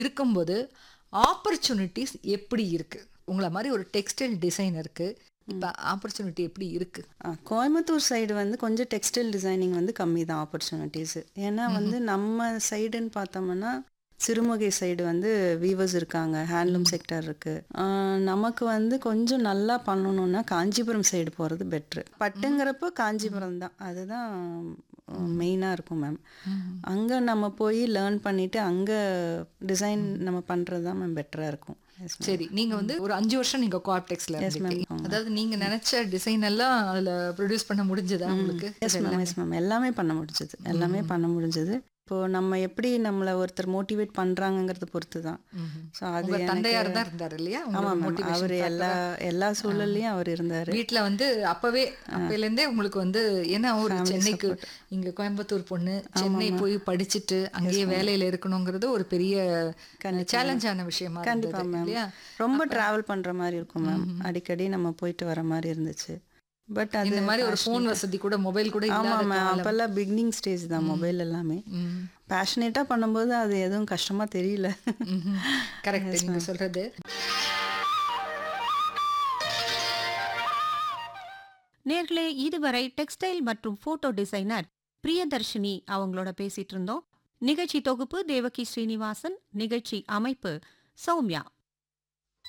இருக்கும்போது ஆப்பர்ச்சுனிட்டிஸ் எப்படி இருக்கு உங்களை மாதிரி ஒரு டெக்ஸ்டைல் டிசைனருக்கு இப்போ ஆப்பர்ச்சுனிட்டி எப்படி இருக்கு ஆ, கோயம்புத்தூர் சைடு வந்து கொஞ்சம் டெக்ஸ்டைல் டிசைனிங் வந்து கம்மி தான் ஆப்பர்ச்சுனிட்டிஸ் ஏன்னா வந்து நம்ம சைடுன்னு பார்த்தோம்னா சிறுமுகை சைடு வந்து வீவர்ஸ் இருக்காங்க ஹேண்ட்லூம் செக்டர் இருக்கு ஆ, நமக்கு வந்து கொஞ்சம் நல்லா பண்ணணும்னா காஞ்சிபுரம் சைடு போகிறது பெட்ரு பட்டுங்கிறப்போ காஞ்சிபுரம் தான் அதுதான் மெயினாக இருக்கும் மேம் அங்கே நம்ம போய் லேர்ன் பண்ணிட்டு அங்கே டிசைன் நம்ம பண்ணுறது தான் மேம் பெட்டராக இருக்கும் Yes, ma'am. சரி நீங்க வந்து ஒரு அஞ்சு வருஷம் நீங்க கோஆப்டெக்ஸ்ல Yes, ma'am. இருந்தீங்க அதாவது நீங்க நினைச்ச டிசைன் எல்லாம் அதுல ப்ரொடியூஸ் பண்ண முடிஞ்சதா உங்களுக்கு எஸ் மேம் எஸ் மேம் எல்லாமே பண்ண முடிஞ்சது எல்லாமே பண்ண முடிஞ்சது இப்போ நம்ம எப்படி நம்மளை ஒருத்தர் மோட்டிவேட் பண்றாங்கங்கிறத பொறுத்து தான் ம்ஹும். ஸோ அது உங்க எனக்கு- தந்தையார் தான் இருந்தாரு இல்லையா ஆமா உங்களோட மேம் motivation அவர் factor-ஆ? எல்லா எல்லா சூழல்லையும் அவர் இருந்தாரு வீட்ல வந்து அப்பவே அப்பையில இருந்தே உங்களுக்கு வந்து ஏன்னா ஒரு சென்னைக்கு இங்க கோயம்புத்தூர் பொண்ணு சென்னை போய் படிச்சுட்டு அங்கேயே வேலையில இருக்கணுங்கிறது ஒரு பெரிய சேலஞ்சான விஷயமா கண்டிப்பா இருந்தது மேம் இல்லையா ரொம்ப டிராவல் பண்ற மாதிரி இருக்கும் மேம் அடிக்கடி நம்ம போயிட்டு வர மாதிரி இருந்துச்சு பட் அது இந்த மாதிரி ஒரு ஃபோன் வசதி கூட மொபைல் கூட ஆமா இல்லாத மேம் காலம். அப்பெல்லாம் பிகினிங் ஸ்டேஜ் தான் மொபைல் எல்லாமே ம். பேஷனேட்டாக பண்ணும்போது அது எதுவும் கஷ்டமா தெரியல ம்ஹும். கரெக்ட் நீங்க சொல்றது நேர்களே இதுவரை டெக்ஸ்டைல் மற்றும் போட்டோ டிசைனர் பிரியதர்ஷினி அவங்களோட பேசிட்டு இருந்தோம் நிகழ்ச்சி தொகுப்பு தேவகி ஸ்ரீனிவாசன் நிகழ்ச்சி அமைப்பு சௌமியா